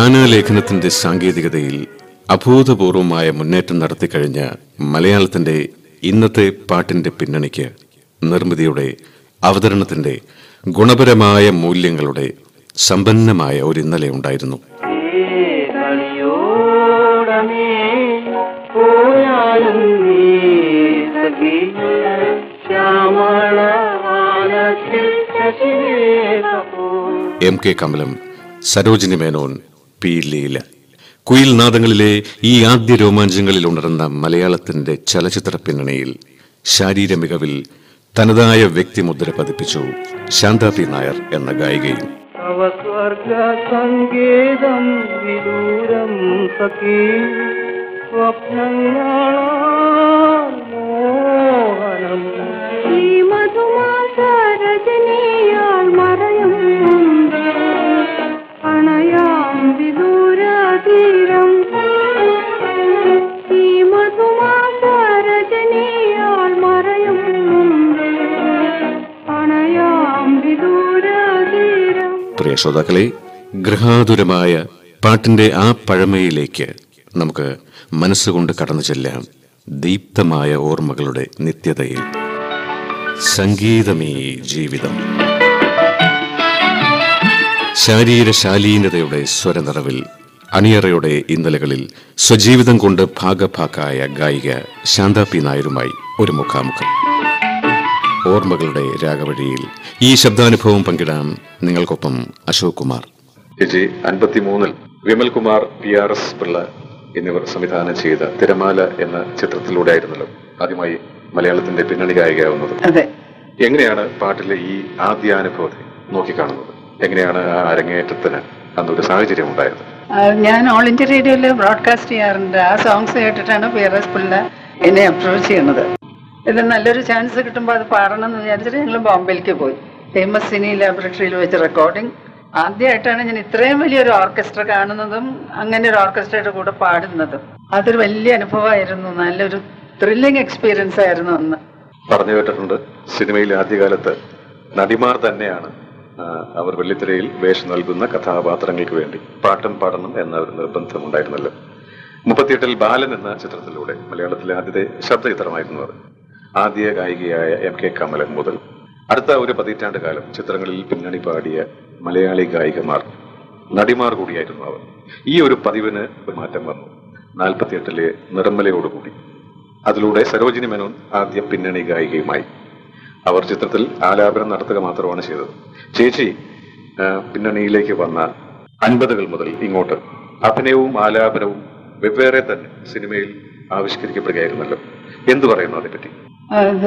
ഗാനലേഖനത്തിന്റെ സാങ്കേതികതയിൽ അഭൂതപൂർവമായ മുന്നേറ്റം നടത്തിക്കഴിഞ്ഞ മലയാളത്തിന്റെ ഇന്നത്തെ പാട്ടിന്റെ പിന്നണിക്ക് നിർമ്മിതിയുടെ അവതരണത്തിന്റെ ഗുണപരമായ മൂല്യങ്ങളുടെ സമ്പന്നമായ ഒരു ഇന്നലെ ഉണ്ടായിരുന്നു കളിയോടമേ പോയാലും നീ സഖി ശ്യാമളവാനത്തിൽ ശശിരേഖപോ M K Kamalam Sarojini Menon P Leela കുയിൽ നാദങ്ങളിലെ ഈ ആദ്യ രോമാഞ്ചങ്ങളിൽ ഉണർന്ന മലയാളത്തിന്റെ ചലച്ചിത്ര പിന്നണിയിൽ ശാരീര മികവിൽ തനതായ വ്യക്തിമുദ്ര പതിപ്പിച്ചു ശാന്ത പി നായർ എന്ന ഗായികയും തവ സ്വർഗ സംഗീതം വിദൂരം സഖി സ്വപ്നങ്ങളാൽ മോഹനം ഈ മധുമാസ രജനിയാൽ മറയും മുമ്പ് അണയാം വിദൂരതീരം ഈ മധുമാസ രജനിയാൽ മറയും മുമ്പ് അണയാം വിദൂരതീരം പ്രിയ ശ്രോതാക്കളെ ഗൃഹാതുരമായ പാട്ടിന്റെ ആ പഴമയിലേക്ക് നമുക്ക് മനസ്സുകൊണ്ട് കടന്നു ചെല്ലാം ദീപ്തമായ ഓർമ്മകളുടെ നിത്യതയിൽ സംഗീതമേ ജീവിതം ശാരീരശാലീനതയുടെ സ്വരനിറവിൽ അണിയറയുടെ ഇന്നലകളിൽ സ്വജീവിതം കൊണ്ട് ഭാഗഭാക്കായ ഗായിക ശാന്ത പി നായരുമായി ഒരു മുഖാമുഖം ഓർമ്മകളുടെ രാഗവഴിയിൽ ഈ ശബ്ദാനുഭവം പങ്കിടാൻ നിങ്ങൾക്കൊപ്പം അശോക് കുമാർ ചേച്ചി അൻപത്തിമൂന്നിൽ Vimalkumar P R S Pillai എന്നിവർ സംവിധാനം ചെയ്ത തിരമാല എന്ന ചിത്രത്തിലൂടെ ആയിരുന്നല്ലോ ആദ്യമായി മലയാളത്തിന്റെ പിന്നണി ഗായികയാവുന്നത് അതെ എങ്ങനെയാണ് പാട്ടിലെ ഈ ആദ്യാനുഭവത്തെ നോക്കിക്കാണുന്നത് എങ്ങനെയാണ് ആ അരങ്ങേറ്റത്തിന് അന്നൊരു സാഹചര്യം ഉണ്ടായത് ആ, ഞാൻ ഓൾ ഇന്ത്യ റേഡിയോയിൽ ബ്രോഡ്കാസ്റ്റ് ചെയ്യാറുണ്ട് ആ സോങ്സ് കേട്ടിട്ടാണ് പി ആർ എസ് പിള്ള എന്നെ അപ്രോച്ച് ചെയ്യുന്നത് ഇത് നല്ലൊരു ചാൻസ് കിട്ടുമ്പോൾ അത് പാടണം എന്ന് വിചാരിച്ചിട്ട് ഞങ്ങൾ ബോംബെയിലേക്ക് പോയി ഫേമസ് സിനി ലാബറട്ടറിയിൽ വെച്ച് റെക്കോർഡിംഗ് ആദ്യമായിട്ടാണ് ഞാൻ ഇത്രയും വലിയൊരു ഓർക്കസ്ട്ര കാണുന്നതും അങ്ങനെ ഒരു ഓർക്കസ്ട്രയുടെ കൂടെ പാടുന്നതും അതൊരു വലിയ അനുഭവമായിരുന്നു നല്ലൊരു ത്രില്ലിംഗ് എക്സ്പീരിയൻസ് ആയിരുന്നു അന്ന് പറഞ്ഞു കേട്ടിട്ടുണ്ട് സിനിമയിൽ ആദ്യകാലത്ത് നടിമാർ തന്നെയാണ് ആ, അവർ വെള്ളിത്തിരയിൽ വേഷം നൽകുന്ന കഥാപാത്രങ്ങൾക്ക് വേണ്ടി പാട്ടും പാടണം എന്ന ഒരു നിർബന്ധമുണ്ടായിരുന്നല്ലോ മുപ്പത്തിയെട്ടിൽ ബാലൻ എന്ന ചിത്രത്തിലൂടെ മലയാളത്തിലെ ആദ്യത്തെ ശബ്ദചിത്രമായിരുന്നു അത് ആദ്യ ഗായികയായ എം കെ കമലൻ മുതൽ അടുത്ത ഒരു പതിറ്റാണ്ട് കാലം ചിത്രങ്ങളിൽ പിന്നണി പാടിയ മലയാളി ഗായികമാർ നടിമാർ കൂടിയായിരുന്നു അവർ ഈ ഒരു പതിവിന് ഒരു മാറ്റം വന്നു നാൽപ്പത്തിയെട്ടിലെ നിർമ്മലയോടുകൂടി അതിലൂടെ സരോജിനി മേനോൻ ആദ്യം പിന്നണി ഗായികയുമായി അവർ ചിത്രത്തിൽ ആലാപനം നടത്തുക മാത്രമാണ് ചെയ്തത് ചേച്ചി ആ, പിന്നണിയിലേക്ക് വന്ന അൻപതുകൾ മുതൽ ഇങ്ങോട്ട് അഭിനയവും ആലാപനവും വെവ്വേറെ തന്നെ സിനിമയിൽ ആവിഷ്കരിക്കപ്പെടുകയായിരുന്നല്ലോ എന്തു പറയുന്നു അതേപറ്റി അത്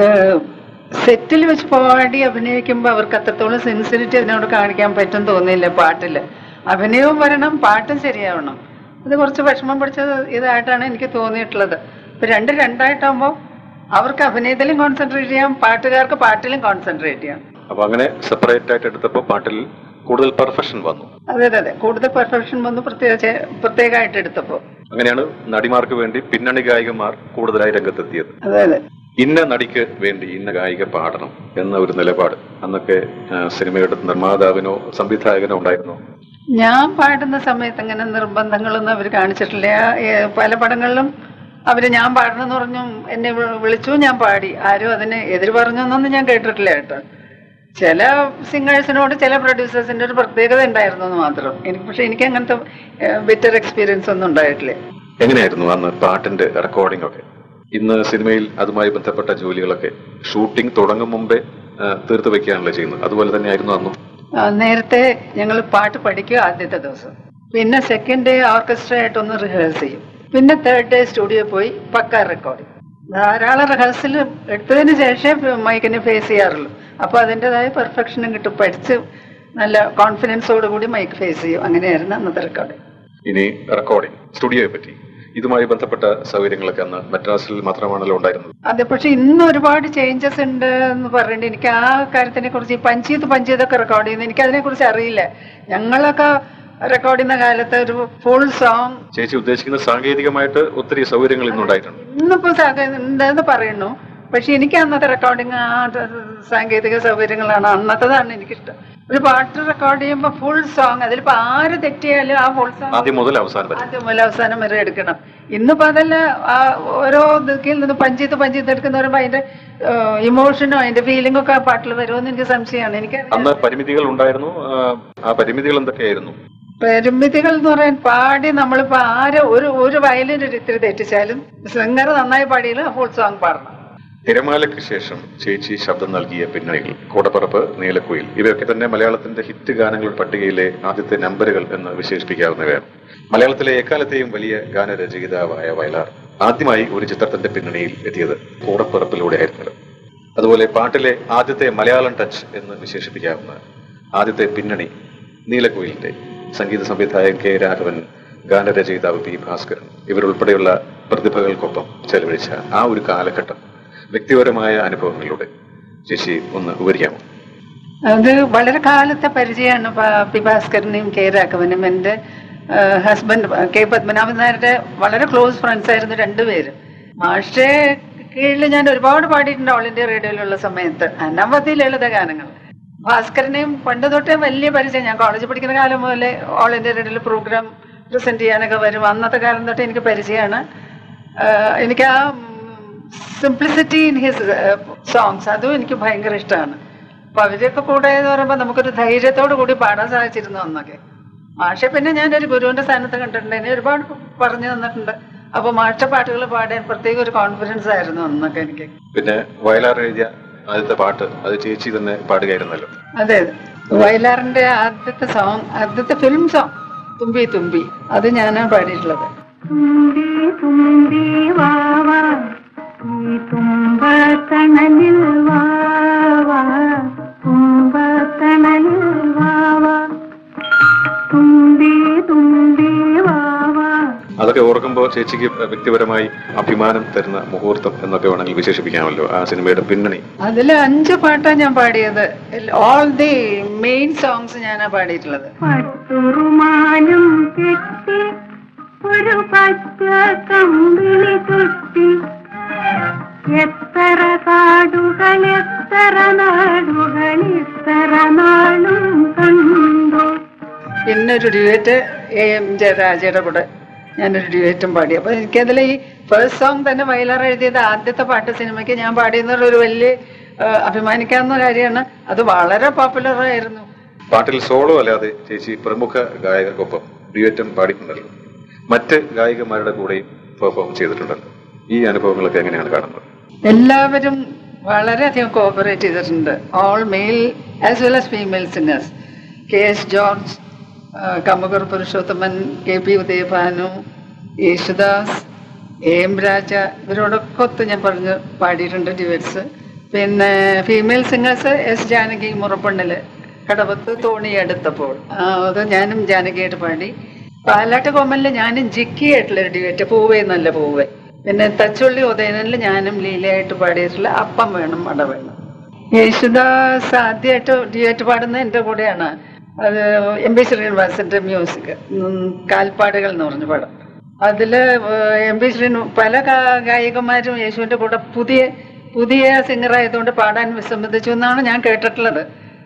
സെറ്റിൽ വെച്ച് പാടി അഭിനയിക്കുമ്പോൾ അവർക്ക് അത്രത്തോളം സെൻസിറ്റിവിറ്റി അതിനോട് കാണിക്കാൻ പറ്റും തോന്നിയില്ല പാട്ടിൽ അഭിനയവും വരണം പാട്ടും ശരിയാവണം അത് കുറച്ച് വിഷമം പിടിച്ച ഇതായിട്ടാണ് എനിക്ക് തോന്നിയിട്ടുള്ളത് ഇപ്പൊ രണ്ട് രണ്ടായിട്ടാകുമ്പോൾ അവർക്ക് അഭിനയത്തിലും കോൺസെൻട്രേറ്റ് ചെയ്യാം പാട്ടുകാർക്ക് പാട്ടിലും കോൺസെൻട്രേറ്റ് ചെയ്യാം അപ്പൊ അങ്ങനെ സെപ്പറേറ്റ് ആയിട്ട് എടുത്തപ്പോൾ പാട്ടിൽ കൂടുതൽ പെർഫെക്ഷൻ വന്നു അതെ അതെ അതെ കൂടുതൽ പെർഫെക്ഷൻ വന്നു പ്രത്യേക പ്രത്യേകമായിട്ട് എടുത്തപ്പോൾ അങ്ങനെയാണ് നടിമാർക്ക് വേണ്ടി പിന്നണി ഗായികമാർ കൂടുതലായി രംഗത്തെത്തിയത് അതെ അതെ ഇന്ന നടിക്ക് വേണ്ടി ഇന്ന ഗായിക പാടണം എന്ന ഒരു നിലപാട് അന്നൊക്കെ ആ, സിനിമയുടെ നിർമ്മാതാവിനോ സംവിധായകനോ ഉണ്ടായിരുന്നോ ഞാൻ പാടുന്ന സമയത്ത് അങ്ങനെ നിർബന്ധങ്ങളൊന്നും അവർ കാണിച്ചിട്ടില്ല ഏ, പല പടങ്ങളിലും അവര് ഞാൻ പാടണമെന്ന് പറഞ്ഞു എന്നെ വി- വിളിച്ചു ഞാൻ പാടി ആരും അതിന് എതിര് പറഞ്ഞൊന്നും ഞാൻ കേട്ടിട്ടില്ല കേട്ടോ ചില സിംഗേഴ്സിനോട് ചില പ്രൊഡ്യൂസേഴ്സിന്റെ ഒരു പ്രത്യേകത ഉണ്ടായിരുന്നു എന്ന് മാത്രം എനിക്ക് പക്ഷെ എനിക്ക് അങ്ങനത്തെ ബെറ്റർ എക്സ്പീരിയൻസ് ഒന്നും ഉണ്ടായിട്ടില്ല എങ്ങനെയായിരുന്നു അന്ന് പാട്ടിന്റെ റെക്കോർഡിംഗ് ഒക്കെ ഇന്ന് സിനിമയിൽ അതുമായി ബന്ധപ്പെട്ട ജോലികളൊക്കെ ഷൂട്ടിംഗ് തുടങ്ങും മുമ്പേ ആ, തീർത്ത് വെക്കുകയാണല്ലോ ചെയ്യുന്നത് അതുപോലെ തന്നെയായിരുന്നു അന്നും ആ, നേരത്തെ ഞങ്ങൾ പാട്ട് പഠിക്കുക ആദ്യത്തെ ദിവസം പിന്നെ സെക്കൻഡ് ഡേ ഓർക്കസ്ട്ര ആയിട്ടൊന്ന് റിഹേഴ്സ് ചെയ്യും പിന്നെ തേർഡ് ഡേ സ്റ്റുഡിയോ പോയി പക്ക റെക്കോർഡിംഗ് ധാരാളം റിഹേഴ്സൽ എടുത്തതിന് ശേഷമേ മൈക്കിനെ ഫേസ് ചെയ്യാറുള്ളൂ അപ്പോൾ അതിൻ്റെതായ പെർഫെക്ഷനും കിട്ടും പഠിച്ച് നല്ല കോൺഫിഡൻസോട് കൂടി മൈക്ക് ഫേസ് ചെയ്യും അങ്ങനെയായിരുന്നു അന്നത്തെ റെക്കോർഡിംഗ് ഇനി റെക്കോർഡിംഗ് സ്റ്റുഡിയോയെ പറ്റി ഇതുമായി ബന്ധപ്പെട്ട സൗകര്യങ്ങളൊക്കെ അന്ന് മദ്രാസിൽ മാത്രമാണല്ലോ ഉണ്ടായിരുന്നത് അതെ പക്ഷെ ഇന്ന് ഒരുപാട് ചേഞ്ചസ് ഉണ്ട് എന്ന് പറഞ്ഞിട്ട് എനിക്ക് ആ കാര്യത്തിനെ കുറിച്ച് ഈ പഞ്ചീത് പഞ്ചീതൊക്കെ റെക്കോർഡ് ചെയ്യുന്നത് എനിക്ക് അതിനെ കുറിച്ച് അറിയില്ല ഞങ്ങളൊക്കെ റെക്കോർഡ് ചെയ്യുന്ന കാലത്ത് ഒരു ഫുൾ സോങ് ചേച്ചി ഉദ്ദേശിക്കുന്ന സാങ്കേതികമായിട്ട് ഒത്തിരി സൗകര്യങ്ങൾ ഇന്നുണ്ടായിട്ടുണ്ട് ഇന്നിപ്പോ സാധ- ഉണ്ടെന്ന് പറയുന്നു പക്ഷെ എനിക്ക് അന്നത്തെ റെക്കോർഡിങ് ആ ത- സാങ്കേതിക സൗകര്യങ്ങളാണ് അന്നത്തതാണ് എനിക്കിഷ്ടം ഒരു പാട്ട് റെക്കോർഡ് ചെയ്യുമ്പോൾ ഫുൾ സോങ് അതിലിപ്പോ ആര് തെറ്റിയാലും ആ ഫുൾ സോങ് ആദ്യം മുതൽ അവസാനം വരെ ആദ്യം മുതൽ അവസാനം വരെ എടുക്കണം ഇന്നിപ്പോ അതല്ല ആ ഓരോ ദിക്കിൽ നിന്ന് പഞ്ചീത്ത് പഞ്ചീത്ത് എടുക്കുന്ന പറയുമ്പോ അതിന്റെ ഇമോഷനോ അതിന്റെ ഫീലിംഗും ഒക്കെ ആ പാട്ടിൽ വരുമെന്ന് എനിക്ക് സംശയമാണ് എനിക്ക് അന്ന് പരിമിതികൾ ഉണ്ടായിരുന്നു ആ, ആ പരിമിതികൾ എന്തൊക്കെയായിരുന്നു പരിമിതികൾ എന്ന് പറയാൻ പാടി നമ്മളിപ്പോ ആര് ഒരു ഒരു വയലിൻ ഒരു ഇത്തിരി തെറ്റിച്ചാലും സിംഗർ നന്നായി പാടിയാലും ഫുൾ സോങ് പാടണം തിരമാലയ്ക്ക് ശേഷം ചേച്ചി ശബ്ദം നൽകിയ പിന്നണികൾ കോടപ്പറപ്പ് നീലക്കുയിൽ ഇവയൊക്കെ തന്നെ മലയാളത്തിന്റെ ഹിറ്റ് ഗാനങ്ങളുടെ പട്ടികയിലെ ആദ്യത്തെ നമ്പറുകൾ എന്ന് വിശേഷിപ്പിക്കാവുന്നവയാണ് മലയാളത്തിലെ എക്കാലത്തെയും വലിയ ഗാനരചയിതാവായ വയലാർ ആദ്യമായി ഒരു ചിത്രത്തിന്റെ പിന്നണിയിൽ എത്തിയത് കോടപ്പറപ്പിലൂടെ ആയിരുന്നല്ലോ അതുപോലെ പാട്ടിലെ ആദ്യത്തെ മലയാളം ടച്ച് എന്ന് വിശേഷിപ്പിക്കാവുന്ന ആദ്യത്തെ പിന്നണി നീലക്കുയിലിന്റെ സംഗീത സംവിധായകൻ കെ രാഘവൻ ഗാനരചയിതാവ് പി ഭാസ്കരൻ ഇവരുൾപ്പെടെയുള്ള പ്രതിഭകൾക്കൊപ്പം ചെലവഴിച്ച ആ ഒരു കാലഘട്ടം വ്യക്തിപരമായ അനുഭവങ്ങളിലൂടെ ചേച്ചി ഒന്ന് വിവരിക്കാമോ അത് വളരെ കാലത്തെ പരിചയമാണ് പ- പി ഭാസ്കരനെയും കെ രാഘവനും എൻ്റെ ഹസ്ബൻഡ് കെ പത്മനാഭൻ നായരുടെ വളരെ ക്ലോസ് ഫ്രണ്ട്സ് ആയിരുന്നു രണ്ടുപേരും മാഷെ കീഴിൽ ഞാൻ ഒരുപാട് പാടിയിട്ടുണ്ട് ഓൾ ഇന്ത്യ റേഡിയോയിലുള്ള സമയത്ത് അനവധി ലളിത ഗാനങ്ങൾ ഭാസ്കരനെയും പണ്ട് തൊട്ടേ വലിയ പരിചയം ഞാൻ കോളേജിൽ പഠിക്കുന്ന കാലം മുതലേ ഓൾ ഇന്ത്യ റേഡിയോയിൽ പ്രോഗ്രാം പ്രസന്റ് ചെയ്യാനൊക്കെ വരും അന്നത്തെ കാലം തൊട്ട് എനിക്ക് പരിചയമാണ് ആഹ് എനിക്ക് ആ സിംപ്ലിസിറ്റി ഇൻ ഹിസ് സോങ്സ് അതും എനിക്ക് ഭയങ്കര ഇഷ്ടമാണ് അപ്പൊ അവരൊക്കെ കൂടെ എന്ന് പറയുമ്പോൾ നമുക്കൊരു ധൈര്യത്തോടു കൂടി പാടാൻ സാധിച്ചിരുന്നു അന്നൊക്കെ മാഷെ പിന്നെ ഞാൻ ഒരു ഗുരുവിന്റെ സ്ഥാനത്ത് കണ്ടിട്ടുണ്ട് എന്നെ ഒരുപാട് പറഞ്ഞു തന്നിട്ടുണ്ട് അപ്പൊ മാഷ പാട്ടുകൾ പാടാൻ പ്രത്യേക ഒരു കോൺഫിഡൻസ് ആയിരുന്നു അന്നൊക്കെ എനിക്ക് പിന്നെ വയലാർ എഴുതിയ ആദ്യത്തെ പാട്ട് അത് ചേച്ചി തന്നെ പാടുകയായിരുന്നല്ലോ അതെ വയലാറിന്റെ ആദ്യത്തെ സോങ് ആദ്യത്തെ ഫിലിം സോങ് തുമ്പി തുമ്പി അത് ഞാനാണ് പാടിയിട്ടുള്ളത് തുമ്പി തുമ്പി വാവാ നീ തുമ്പത്തണലിൽ വാവാ തുമ്പത്തണലിൽ വാവാ തുമ്പി തുമ്പി വാവാ അതൊക്കെ ഓർക്കുമ്പോൾ ചേച്ചിക്ക് വ്യക്തിപരമായി അഭിമാനം തരുന്ന മുഹൂർത്തം എന്നൊക്കെ വേണമെങ്കിൽ വിശേഷിപ്പിക്കാമല്ലോ ആ സിനിമയുടെ പിന്നണി അതിൽ അഞ്ച് പാട്ടാണ് ഞാൻ പാടിയത് ഓൾ ദി മെയിൻ സോങ്സ് ഞാനാ പാടിയിട്ടുള്ളത് പട്ടുറുമാലും കെട്ടി ഒരു പച്ച കമ്പിളി ചുറ്റി എത്ര കാടുകൾ എത്ര നാടുകൾ ഇത്ര നാളും കണ്ടു പിന്നെ ഒരു ഡ്യുവറ്റ് എ എം ജയരാജയുടെ കൂടെ ഞാനൊരു ഡ്യുവറ്റും പാടി അപ്പൊ എനിക്കതിൽ ഈ ഫസ്റ്റ് സോങ് തന്നെ വയലാർ എഴുതിയത് ആദ്യത്തെ പാട്ട് സിനിമയ്ക്ക് ഞാൻ പാടിയെന്നുള്ള ഒരു വലിയ ആ, അഭിമാനിക്കാവുന്ന കാര്യമാണ് അത് വളരെ പോപ്പുലർ ആയിരുന്നു പാട്ടിൽ സോളോ അല്ലാതെ ചേച്ചി പ്രമുഖ ഗായകർക്കൊപ്പം ഡ്യുവറ്റും പാടിയിട്ടുണ്ടല്ലോ മറ്റ് ഗായികമാരുടെ കൂടെയും പെർഫോം ചെയ്തിട്ടുണ്ടല്ലോ ഈ അനുഭവങ്ങളൊക്കെ എങ്ങനെയാണ് കാണുന്നത് എല്ലാവരും വളരെയധികം കോപ്പറേറ്റ് ചെയ്തിട്ടുണ്ട് all male as well as female singers K S George ആ, കമ്മകർ Purushothaman K P Udayabhanu Yesudas A M Raja ഇവരോടൊക്കെ ഒത്ത് ഞാൻ പറഞ്ഞ് പാടിയിട്ടുണ്ട് ഡ്യുവറ്റ്സ് പിന്നെ ഫീമെയിൽ സിംഗേഴ്സ് എസ് ജാനകി മുറപ്പണ്ണില് കടവത്ത് തോണി എടുത്തപ്പോൾ ആ, അത് ഞാനും ജാനകിയായിട്ട് പാടി പാലാട്ട് കോമലിൽ ഞാനും ജിക്കി ആയിട്ടുള്ളൊരു ഡ്യുവറ്റ് പൂവേ നല്ല പൂവേ പിന്നെ തച്ചുള്ളി ഉദയനിൽ ഞാനും ലീലയായിട്ട് പാടിയിട്ടുള്ള അപ്പം വേണം അട വേണം യേശുദാസ് ആദ്യമായിട്ട് ഡ്യുവറ്റ് പാടുന്നത് എൻ്റെ കൂടെയാണ് അത് എം പി ശ്രീനിവാസന്റെ മ്യൂസിക് കാൽപ്പാടുകൾ എന്ന് പറഞ്ഞ പടം അതില് എം പി ശ്രീനി പല ഗാ- ഗായികമാരും യേശുവിന്റെ കൂടെ പുതിയ പുതിയ സിംഗർ ആയതുകൊണ്ട് പാടാൻ വിസമ്മതിച്ചു എന്നാണ് ഞാൻ കേട്ടിട്ടുള്ളത്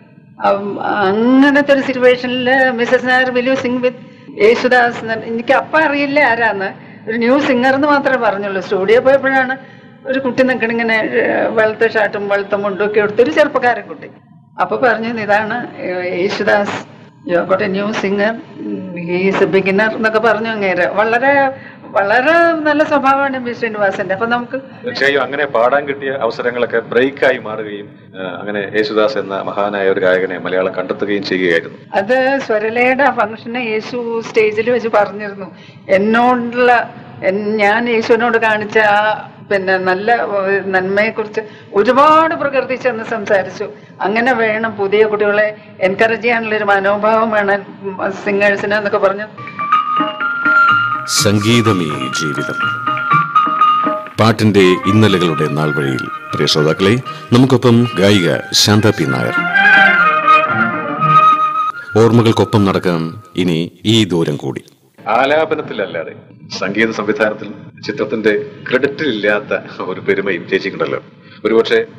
അം, അങ്ങനത്തെ ഒരു സിറ്റുവേഷനിൽ Mrs Nair will sing with Yesudas എന്ന് പറഞ്ഞ- എനിക്ക് അപ്പം അറിയില്ല ആരാന്ന് ഒരു ന്യൂ സിംഗർ എന്ന് മാത്രമേ പറഞ്ഞുള്ളൂ സ്റ്റുഡിയോ പോയപ്പോഴാണ് ഒരു കുട്ടി നിൽക്കണം ഇങ്ങനെ ഏഹ്, വെളുത്ത ഷർട്ടും വെളുത്ത മുണ്ടും ഒക്കെ എടുത്ത് ഒരു ചെറുപ്പക്കാരൻ കുട്ടി അപ്പൊ പറഞ്ഞു ഇതാണ് ഏഹ്, Yesudas you got a new singer he's a beginner എന്നൊക്കെ പറഞ്ഞു അങ്ങേര് വളരെ വളരെ നല്ല സ്വഭാവമാണ് എം വി ശ്രീനിവാസന്റെ അപ്പൊ നമുക്ക് തീർച്ചയായും അങ്ങനെ പാടാൻ കിട്ടിയ അവസരങ്ങളൊക്കെ ബ്രേക്കായി മാറുകയും ആ, അങ്ങനെ യേശുദാസ് എന്ന മഹാനായ ഒരു ഗായകനെ മലയാളം കണ്ടെത്തുകയും ചെയ്യുകയായിരുന്നു അത് സ്വരലയുടെ ഫംഗ്ഷന് യേശു സ്റ്റേജിൽ വെച്ച് പറഞ്ഞിരുന്നു എന്നോടുള്ള എൻ- ഞാൻ യേശുവിനോട് കാണിച്ച ആ പിന്നെ നല്ല ഏഹ്, നന്മയെക്കുറിച്ച് ഒരുപാട് പ്രകീർത്തിച്ചെന്ന് സംസാരിച്ചു അങ്ങനെ വേണം പുതിയ കുട്ടികളെ എൻകറേജ് ചെയ്യാനുള്ള ഒരു മനോഭാവം വേണം സിംഗേഴ്സിന് എന്നൊക്കെ പറഞ്ഞു സംഗീതമേ ജീവിതം പാട്ടിന്റെ ഇന്നലകളുടെ നാൾ വഴിയിൽ പ്രിയ ശ്രോതാക്കളെ നമുക്കൊപ്പം ഗായിക ശാന്ത പി നായർ ഓർമ്മകൾക്കൊപ്പം നടക്കാം ഇനി ഈ ദൂരം കൂടി ആലാപനത്തിലല്ലാതെ സംഗീത സംവിധാനത്തിൽ ചിത്രത്തിന്റെ ക്രെഡിറ്റിൽ ഇല്ലാത്ത ഒരു പെരുമയും ചേച്ചിക്കുണ്ടല്ലോ ഒരുപക്ഷെ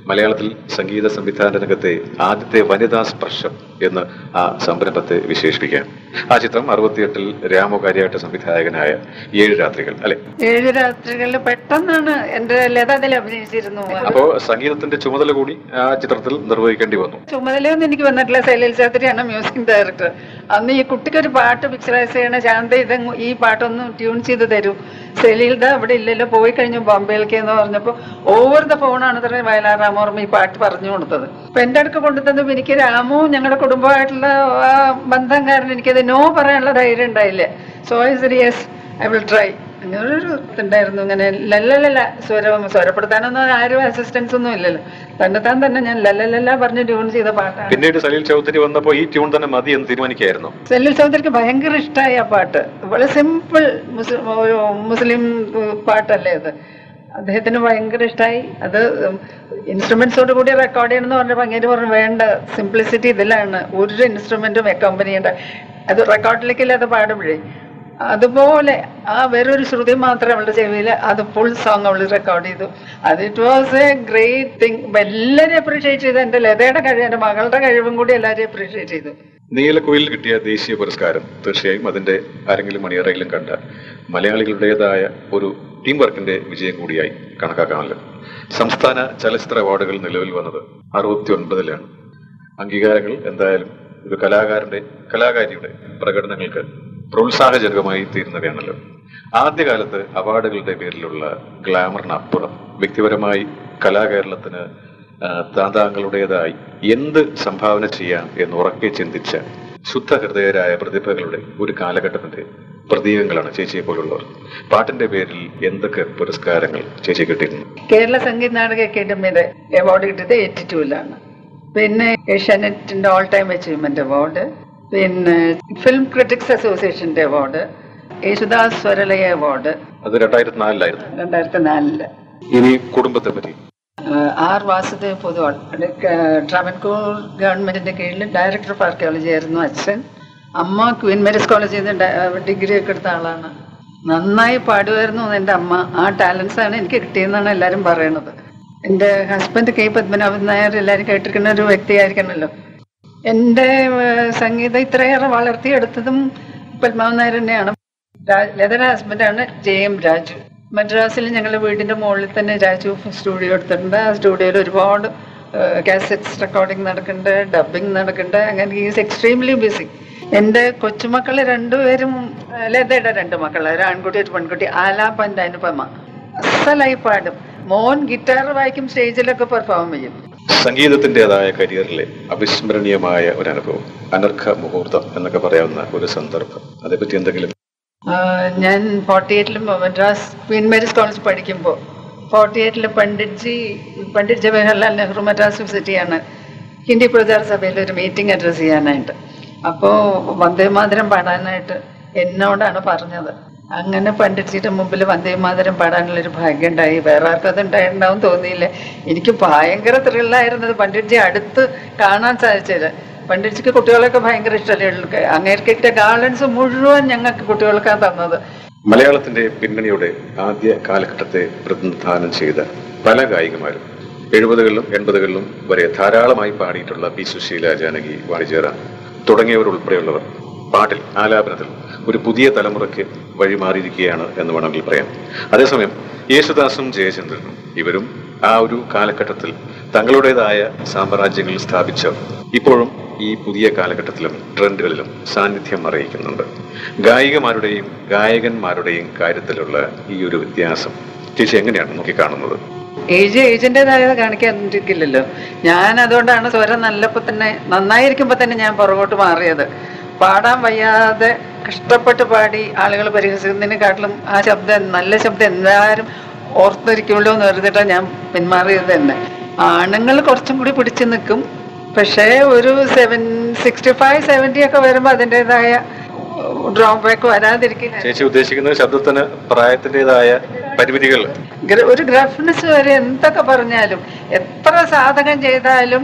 മലയാളത്തിൽ സംഗീത സംവിധാന രംഗത്തെ ആദ്യത്തെ വനിതാ സ്പർശം എന്ന് ആ സംരംഭത്തെ വിശേഷിപ്പിക്കാം ആ ചിത്രം അറുപത്തിയെട്ടിൽ രാമു കാര്യായിട്ട് സംവിധായകനായ ഏഴ് രാത്രികൾ അല്ലെ ഏഴ് രാത്രികളിൽ പെട്ടെന്നാണ് എന്റെ ലത അതിൽ അഭിനയിച്ചിരുന്നു അപ്പോ സംഗീതത്തിന്റെ ചുമതല കൂടി ആ ചിത്രത്തിൽ നിർവഹിക്കേണ്ടി വന്നു ചുമതലയൊന്നും എനിക്ക് വന്നിട്ടില്ല സൈലൽ ചാത്രിയാണ് മ്യൂസിക് ഡയറക്ടർ അന്ന് ഈ കുട്ടിക്ക് ഒരു പാട്ട് പിക്ചറൈസ് ചെയ്യണ ശാന്ത ഇത് ഈ പാട്ടൊന്ന് ട്യൂൺ ചെയ്ത് തരൂ സെലീൽദ അവിടെ ഇല്ലല്ലോ പോയി കഴിഞ്ഞു ബോംബെയിലേക്ക് എന്ന് പറഞ്ഞപ്പോൾ ഓവർ ദ ഫോണാണ് ഇത്ര വയലാർ രാമോർമ്മ ഈ പാട്ട് പറഞ്ഞു കൊടുത്തത് അപ്പൊ എന്റെ അടുക്ക് കൊണ്ടുതന്നപ്പോൾ എനിക്ക് രാമു ഞങ്ങളുടെ കുടുംബമായിട്ടുള്ള ആ ബന്ധം കാരണം എനിക്കത് നോ പറയാനുള്ള ധൈര്യം ഉണ്ടായില്ല so I yes I will try അങ്ങനൊരു ഇതുണ്ടായിരുന്നു ഇങ്ങനെ ലല്ലലല്ല സ്വരം സ്വരപ്പെടുത്താനൊന്നും ആരും അസിസ്റ്റൻസ് ഒന്നും ഇല്ലല്ലോ തന്നെത്താൻ തന്നെ ഞാൻ ലല്ലലല്ല പറഞ്ഞ് ട്യൂൺ ചെയ്ത പാട്ടാണ് പിന്നീട് സലീൽ ചൗധരി വന്നപ്പോ ഈ ട്യൂൺ തന്നെ മതി എന്ന് തീരുമാനിക്കുകയായിരുന്നു സെല്ലിൽ ചൗധരിക്ക് ഭയങ്കര ഇഷ്ടമായി ആ പാട്ട് വളരെ സിമ്പിൾ മുസ്ലിം ഒരു മുസ്ലിം ഉം, പാട്ടല്ലേ അത് അദ്ദേഹത്തിന് ഭയങ്കര ഇഷ്ടമായി അത് ഇൻസ്ട്രുമെന്റ്സോട് കൂടി റെക്കോർഡ് ചെയ്യണമെന്ന് പറഞ്ഞപ്പോൾ അങ്ങനെ പറഞ്ഞു വേണ്ട സിംപ്ലിസിറ്റി ഇതിലാണ് ഒരു ഇൻസ്ട്രുമെന്റും അക്കമ്പനി ചെയ്യണ്ട അത് റെക്കോർഡിലേക്കല്ലേ അത് പാടുമ്പോഴേ അതുപോലെ ആ വേറൊരു ശ്രുതി മാത്രം അവളുടെ ചെവിയിൽ അത് ഫുൾ സോങ് അവൾ റെക്കോർഡ് ചെയ്തു അത് it was a great thing എല്ലാവരും അപ്രീഷിയേറ്റ് ചെയ്തു എൻ്റെ ലതയുടെ കഴിവ് എൻ്റെ മകളുടെ കഴിവും കൂടി എല്ലാവരും അപ്രീഷിയേറ്റ് ചെയ്തു നീലക്കുയിൽ കിട്ടിയ ദേശീയ പുരസ്കാരം തീർച്ചയായും അതിന്റെ ആരെങ്കിലും മണിയറയിലും കണ്ട മലയാളികളുടേതായ ഒരു ടീം വർക്കിന്റെ വിജയം കൂടിയായി കണക്കാക്കാമല്ലോ സംസ്ഥാന ചലച്ചിത്ര അവാർഡുകൾ നിലവിൽ വന്നത് അറുപത്തി ഒൻപതിലാണ് അംഗീകാരങ്ങൾ എന്തായാലും ഒരു കലാകാരന്റെ കലാകാരിയുടെ പ്രകടനങ്ങൾക്ക് പ്രോത്സാഹജനകമായി തീരുന്നവയാണല്ലോ ആദ്യകാലത്ത് അവാർഡുകളുടെ പേരിലുള്ള ഗ്ലാമറിനപ്പുറം വ്യക്തിപരമായി കലാകേരളത്തിന് ആ, താന്താങ്ങളുടേതായി എന്ത് സംഭാവന ചെയ്യാം എന്ന് ഉറക്കെ ചിന്തിച്ച ശുദ്ധഹൃദയരായ പ്രതിഭകളുടെ ഒരു കാലഘട്ടത്തിന്റെ പ്രതീകങ്ങളാണ് ചേച്ചിയെ പോലുള്ളവർ പാട്ടിന്റെ പേരിൽ എന്തൊക്കെ പുരസ്കാരങ്ങൾ ചേച്ചി കിട്ടിയിരുന്നു കേരള സംഗീത നാടക അക്കാദമിയുടെ അവാർഡ് കിട്ടിയത് എയ്റ്റി ടൂവിലാണ് പിന്നെ ഏഷ്യാനെറ്റിന്റെ ഓൾ ടൈം അച്ചീവ്മെന്റ് അവാർഡ് പിന്നെ ഫിലിം ക്രിറ്റിക്സ് അസോസിയേഷന്റെ അവാർഡ് യേശുദാസ് സ്വരലയ അവാർഡ് അത് രണ്ടായിരത്തി നാലിലായിരുന്നു രണ്ടായിരത്തി നാലില് ഇനി കുടുംബത്തെ പറ്റി ആഹ് ആർ വാസുദേവ് പൊതുവാൾ ട്രാവൻകൂർ ഗവൺമെന്റിന്റെ കീഴിൽ ഡയറക്ടർ ഓഫ് ആർക്കിയോളജി ആയിരുന്നു അച്ഛൻ അമ്മ ക്വീൻ മേരീസ് കോളേജിൽ നിന്ന് ഡിഗ്രി ഒക്കെ എടുത്ത ആളാണ് നന്നായി പാടുമായിരുന്നു എൻ്റെ അമ്മ ആ ടാലൻസ് ആണ് എനിക്ക് കിട്ടിയെന്നാണ് എല്ലാവരും പറയണത് എൻ്റെ ഹസ്ബൻഡ് കെ പത്മനാഭൻ നായർ എല്ലാവരും കേട്ടിരിക്കുന്ന ഒരു വ്യക്തിയായിരിക്കണമല്ലോ എൻ്റെ ഏഹ്, സംഗീതം ഇത്രയേറെ വളർത്തിയെടുത്തതും പത്മനാഭൻ നായർ തന്നെയാണ് രാ- ലതയുടെ ഹസ്ബൻഡാണ് ജെ എം രാജു മദ്രാസിൽ ഞങ്ങളുടെ വീടിന്റെ മുകളിൽ തന്നെ രാജു സ്റ്റുഡിയോ എടുത്തിട്ടുണ്ട് ആ സ്റ്റുഡിയോയിൽ ഒരുപാട് കാസറ്റ്സ് റെക്കോർഡിംഗ് നടക്കുന്നുണ്ട് ഡബിങ് നടക്കുന്നുണ്ട് അങ്ങനെ ഈസ് എക്സ്ട്രീംലി ബിസി എൻ്റെ കൊച്ചുമക്കള് രണ്ടുപേരും ഏഹ്, ലതയുടെ രണ്ട് മക്കള് ഒരു ആൺകുട്ടി ഒരു പെൺകുട്ടി ആലാപൻ്റെ അനുപമ അസലായി പാടും മോൻ ഗിറ്റാർ വായിക്കും സ്റ്റേജിലൊക്കെ പെർഫോം ചെയ്യും സംഗീതത്തിൻ്റെതായ കരിയറിലെ അവിസ്മരണീയമായ ഒരു അനുഭവം അനർഘ മുഹൂർത്തം എന്നൊക്കെ പറയാവുന്ന ഒരു സന്ദർഭം അതേപറ്റി എന്തെങ്കിലും ആഹ് ഞാൻ ഫോർട്ടി എയ്റ്റിലും മദ്രാസ് ക്വീൻ മേരീസ് കോളേജ് പഠിക്കുമ്പോൾ ഫോർട്ടി എയ്റ്റിൽ പണ്ഡിറ്റ്ജി പണ്ഡിറ്റ് ജവഹർലാൽ നെഹ്റു മദ്രാസ് യൂണിവേഴ്സിറ്റിയാണ് ഹിന്ദി പ്രചാര സഭയിൽ ഒരു മീറ്റിംഗ് അഡ്രസ്സ് ചെയ്യാനായിട്ട് അപ്പോൾ വന്ദേമാതരം പാടാനായിട്ട് എന്നോടാണ് പറഞ്ഞത് അങ്ങനെ പണ്ഡിറ്റ്ജിയുടെ മുമ്പിൽ വന്ദേമാതരം പാടാനുള്ളൊരു ഭാഗ്യം ഉണ്ടായി വേറെ ആർക്കും അത് ഉണ്ടായിട്ടുണ്ടാവും തോന്നിയില്ല എനിക്ക് ഭയങ്കര ത്രില്ലായിരുന്നത് പണ്ഡിറ്റ്ജി അടുത്ത് കാണാൻ സാധിച്ചത് പണ്ഡിറ്റ്ജിക്ക് കുട്ടികളൊക്കെ ഭയങ്കര ഇഷ്ടമല്ലേ അങ്ങേർക്ക് കിട്ടിയ ഗാർഡൻസ് മുഴുവൻ ഞങ്ങൾക്ക് കുട്ടികൾക്കാണ് തന്നത് മലയാളത്തിന്റെ പിന്നണിയുടെ ആദ്യ കാലഘട്ടത്തെ പ്രതിനിധാനം ചെയ്ത പല ഗായികമാരും എഴുപതുകളിലും എൺപതുകളിലും വരെ ധാരാളമായി പാടിയിട്ടുള്ള പി സുശീല ജാനകി വാണിജ്യറാം തുടങ്ങിയവർ ഉൾപ്പെടെയുള്ളവർ പാട്ടിൽ ആലാപനത്തിൽ ഒരു പുതിയ തലമുറയ്ക്ക് വഴിമാറിയിരിക്കുകയാണ് എന്ന് വേണമെങ്കിൽ പറയാം അതേസമയം യേശുദാസും ജയചന്ദ്രനും ഇവരും ആ ഒരു കാലഘട്ടത്തിൽ തങ്ങളുടേതായ സാമ്രാജ്യങ്ങൾ സ്ഥാപിച്ചവർ ഇപ്പോഴും ഈ പുതിയ കാലഘട്ടത്തിലും ട്രെൻഡുകളിലും സാന്നിധ്യം അറിയിക്കുന്നുണ്ട് ഗായികമാരുടെയും ഗായകന്മാരുടെയും കാര്യത്തിലുള്ള ഈ ഒരു വ്യത്യാസം ചേച്ചി എങ്ങനെയാണ് നോക്കിക്കാണുന്നത് ഏജ് ഏജിൻ്റെതായത് കാണിക്കാണ്ടിരിക്കില്ലല്ലോ ഞാൻ അതുകൊണ്ടാണ് സ്വരം നല്ലപ്പോൾ തന്നെ നന്നായിരിക്കുമ്പോൾ തന്നെ ഞാൻ പുറകോട്ട് മാറിയത് പാടാൻ വയ്യാതെ കഷ്ടപ്പെട്ട് പാടി ആളുകൾ പരിഹസിക്കുന്നതിനെക്കാട്ടിലും ആ ശബ്ദം നല്ല ശബ്ദം എന്തായാലും ഓർത്തിരിക്കുമല്ലോ എന്ന് കരുതിയിട്ടാണ് ഞാൻ പിന്മാറിയത് തന്നെ ആണുങ്ങൾ കുറച്ചും കൂടി പിടിച്ചു നിൽക്കും പക്ഷേ ഒരു സെവൻ സിക്സ്റ്റി ഫൈവ് സെവൻറ്റി ഒക്കെ വരുമ്പോൾ അതിൻ്റെതായ ഡ്രോബാക്ക് വരാതിരിക്കില്ല ചേച്ചി ഉദ്ദേശിക്കുന്നത് ശബ്ദത്തിന് പ്രായത്തിൻ്റെതായ പരിമിതികൾ ഗ്ര- ഒരു ഗ്രഫ്നെസ് വരെ എന്തൊക്കെ പറഞ്ഞാലും എത്ര സാധകം ചെയ്താലും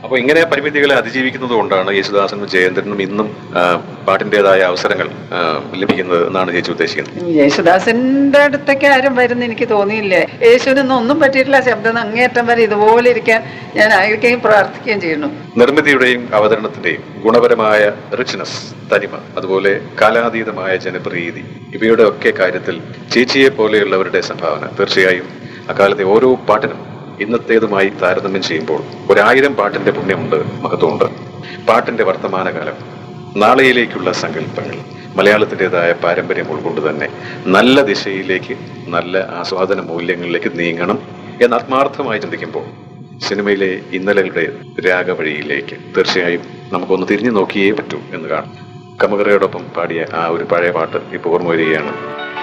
അപ്പോൾ ഇങ്ങനെ പരിമിതികളെ അതിജീവിക്കുന്നത് കൊണ്ടാണ് യേശുദാസനും ജയേന്ദ്രനും ഇന്നും ആ, പാട്ടിൻ്റെതായ അവസരങ്ങൾ ആ, ലഭിക്കുന്നത് എന്നാണ് ചേച്ചി ഉദ്ദേശിക്കുന്നത് യേശുദാസിന്റെ അടുത്തേക്ക് ആരും വരുന്ന എനിക്ക് തോന്നിയില്ല യേശുവിനൊന്നും ഒന്നും പറ്റിയിട്ടില്ല ശബ്ദം അങ്ങേയറ്റം വരെ ഇതുപോലെ ഇരിക്കാൻ ഞാൻ ആയിരിക്കുകയും പ്രാർത്ഥിക്കുകയും ചെയ്യുന്നു നിർമ്മിതിയുടെയും അവതരണത്തിന്റെയും ഗുണപരമായ റിച്ച്നെസ് തനിമ അതുപോലെ കാലാതീതമായ ജനപ്രീതി ഇവയുടെ ഒക്കെ കാര്യത്തിൽ ചേച്ചിയെ പോലെയുള്ളവരുടെ സംഭാവന തീർച്ചയായും അക്കാലത്തെ ഓരോ പാട്ടിനും ഇന്നത്തേതുമായി താരതമ്യം ചെയ്യുമ്പോൾ ഒരായിരം പാട്ടിന്റെ പുണ്യമുണ്ട് മഹത്വമുണ്ട് പാട്ടിന്റെ വർത്തമാനകാലം നാളെയിലേക്കുള്ള സങ്കല്പങ്ങൾ മലയാളത്തിൻ്റെതായ പാരമ്പര്യം ഉൾക്കൊണ്ട് തന്നെ നല്ല ദിശയിലേക്ക് നല്ല ആസ്വാദന മൂല്യങ്ങളിലേക്ക് നീങ്ങണം എന്ന് ആത്മാർത്ഥമായി ചിന്തിക്കുമ്പോൾ സിനിമയിലെ ഇന്നലകളുടെ രാഗവഴിയിലേക്ക് തീർച്ചയായും നമുക്കൊന്ന് തിരിഞ്ഞു നോക്കിയേ പറ്റൂ എന്ന് കാണും കമകറയോടൊപ്പം പാടിയ ആ ഒരു പഴയ പാട്ട് ഇപ്പോൾ ഓർമ്മ വരികയാണ്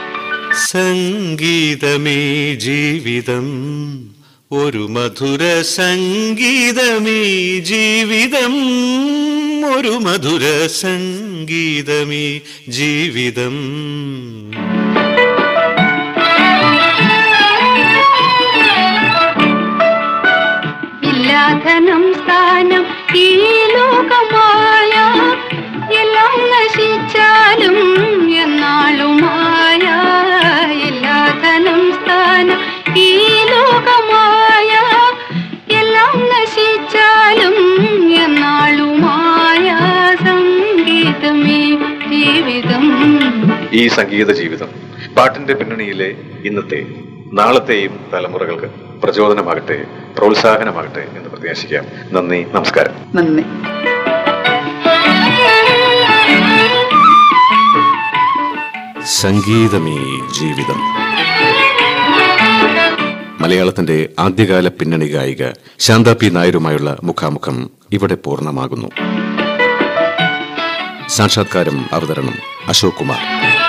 സംഗീതമേ ജീവിതം ഒരു മധുര സംഗീതമേ ജീവിതം ഒരു മധുര സംഗീതമേ ജീവിതം ഇല്ലാധനം സ്ഥാനം ഈ ലോകമായ എല്ലാം നശിച്ചാലും എന്നാളുമായ ഇല്ലാധനം സ്ഥാനം ഈ ലോകമായ എല്ലാം നശിച്ചാലും എന്നാളുമായ സംഗീതമേ ജീവിതം ഈ സംഗീത ജീവിതം പാട്ടിന്റെ പിന്നണിയിലെ ഇന്നത്തെ നാളത്തെയും തലമുറകൾക്ക് പ്രചോദനമാകട്ടെ പ്രോത്സാഹനമാകട്ടെ എന്ന് പ്രത്യാശിക്കാം നന്ദി നമസ്കാരം നന്ദി സംഗീതമേ ജീവിതം മലയാളത്തിന്റെ ആദ്യകാല പിന്നണി ഗായിക ശാന്ത പി നായരുമായുള്ള മുഖാമുഖം ഇവിടെ പൂർണ്ണമാകുന്നു സാക്ഷാത്കാരം അവതരണം അശോക് കുമാർ